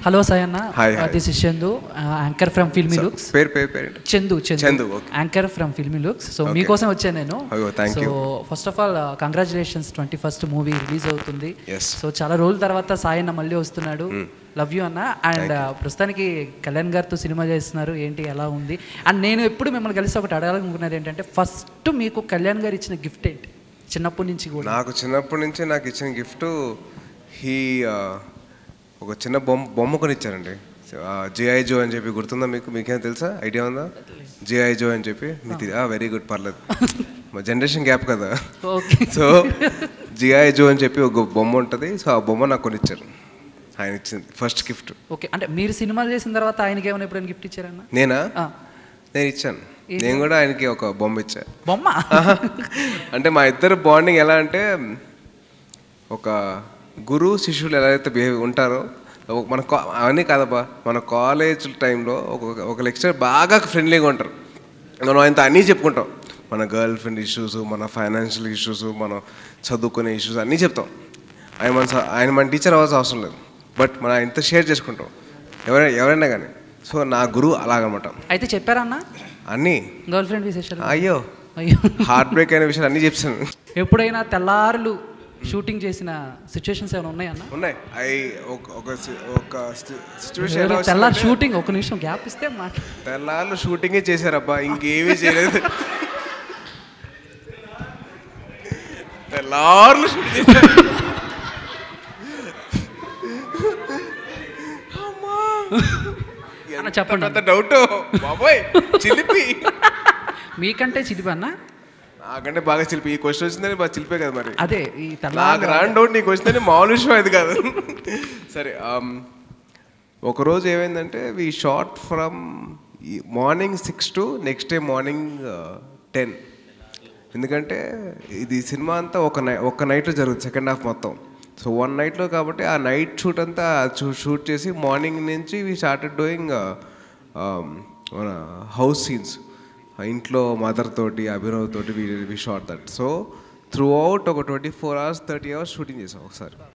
Hello Sayanna Hi, hi. This is Chandu anchor from Filmy Looks పేరు పేరు పేరు ఏంటి? Chandu Chandu Chandu, okay. Anchor from Filmy Looks so Okay. మీకోసం వచ్చాను నేను అయ్యో, thank so you. First of all congratulations twenty first movie release అవుతుంది Yes. సో చాలా రోజుల తర్వాత సాయన్న మళ్ళీ వస్తున్నాడు లవ్ యూ అన్న అండ్ ప్రస్తుతానికి కళ్యాణ్ గారితో సినిమా చేస్తున్నారు ఏంటి ఎలా ఉంది అండ్ నేను ఎప్పుడు మిమ్మల్ని కలిసి ఒకటి అడగాలనుకున్నది ఏంటంటే ఫస్ట్ మీకు కళ్యాణ్ గారు ఇచ్చిన గిఫ్ట్ ఏంటి చిన్నప్పటి నుంచి కూడా నాకు చిన్నప్పటి నుంచి నాకు ఇచ్చిన గిఫ్ట్ హీ ఒక చిన్న బొమ్మ బొమ్మ కొనిచ్చారండి జిఐ జో అని చెప్పి గుర్తుందా మీకు మీకేం తెలుసా ఐడియా ఉందా జిఐ జో అని చెప్పి మీకు వెరీ గుడ్ పర్లేదు మా జనరేషన్ గ్యాప్ కదా ఓకే సో జిఐ జో అని చెప్పి ఒక బొమ్మ ఉంటుంది సో ఆ బొమ్మ నాకు కొనిచ్చారు ఆయన ఇచ్చింది ఫస్ట్ గిఫ్ట్ ఓకే అంటే మీరు సినిమాలు చేసిన తర్వాత ఆయనకి ఏమైనా ఎప్పుడైనా గిఫ్ట్ ఇచ్చారన్న నేనా ఆ, నేను ఇచ్చాను నేను కూడా ఆయనకి ఒక బొమ్మ ఇచ్చా బొమ్మ అంటే మా ఇద్దరు బాండింగ్ ఎలా అంటే ఒక గురువు శిష్యులు ఎలా అయితే బిహేవ్ ఉంటారో ఒక- మన కా- అవన్నీ కాదబ్బా మన కాలేజ్ టైంలో ఒక ఒక లెక్చర్ బాగా ఫ్రెండ్లీగా ఉంటారు మనం ఆయనతో అన్నీ చెప్పుకుంటాం మన గర్ల్ ఫ్రెండ్ ఇష్యూస్ మన ఫైనాన్షియల్ ఇష్యూస్ మనం చదువుకునే ఇష్యూస్ అన్నీ చెప్తాం ఆయన మన స- ఆయన మన టీచర్ అవ్వాల్సిన అవసరం లేదు బట్ మనం ఆయనతో షేర్ చేసుకుంటాం ఎవరైనా ఎవరైనా కానీ సో నా గురువు అలాగనమాట అయితే చెప్పారన్నా అన్నీ గర్ల్ ఫ్రెండ్ విశేషాలు అయ్యో అయ్యో హార్ట్ బ్రేక్ అయిన విషయాలు అన్నీ చెప్తాను ఎప్పుడైనా తెల్లారులు షూటింగ్ చేసిన సిచ్యువేషన్స్ ఏమైనా ఉన్నాయన్న ఉన్నాయి అవి ఒక ఒక సి- ఒక సిచ్యువేషన్ ఎలా తెల్లారు వచ్చిందంటే, షూటింగ్ ఒక నిమిషం గ్యాప్ ఇస్తే మాట తెల్లార్లు షూటింగే చేశారబ్బా ఇంకేమీ చేయలేదు తెల్లార్లు షూటింగ్ చేశారు అమ్మా. అన్న, ఎంత చెప్పండి పెద్ద డౌట్ బాబోయ్ చిలిపి మీకంటే చిదిపి అన్న నాకంటే బాగా చిలిపి ఈ క్వశ్చన్ వచ్చిందని బాగా చిలిపే కదా మరి అదే ఈ నాకు తెల్లారు రాని డౌట్ నీకు వచ్చిందని మామూలు విషయం అది కాదు సరే um, ఒకరోజు ఏమైందంటే we shot from morning six to next day morning ten ఎందుకంటే ఇది సినిమా అంతా ఒక నై ఒక నైట్లో జరుగుతుంది సెకండ్ హాఫ్ మొత్తం సో వన్ నైట్లో కాబట్టి ఆ నైట్ షూట్ అంతా షూట్ చేసి మార్నింగ్ నుంచి వి స్టార్టెడ్ డూయింగ్ మన హౌస్ సీన్స్ ఇంట్లో మదర్ తోటి అభినవ్ తోటి we we shot that so throughout ఒక twenty four hours thirty hours shooting చేసాం ఒకసారి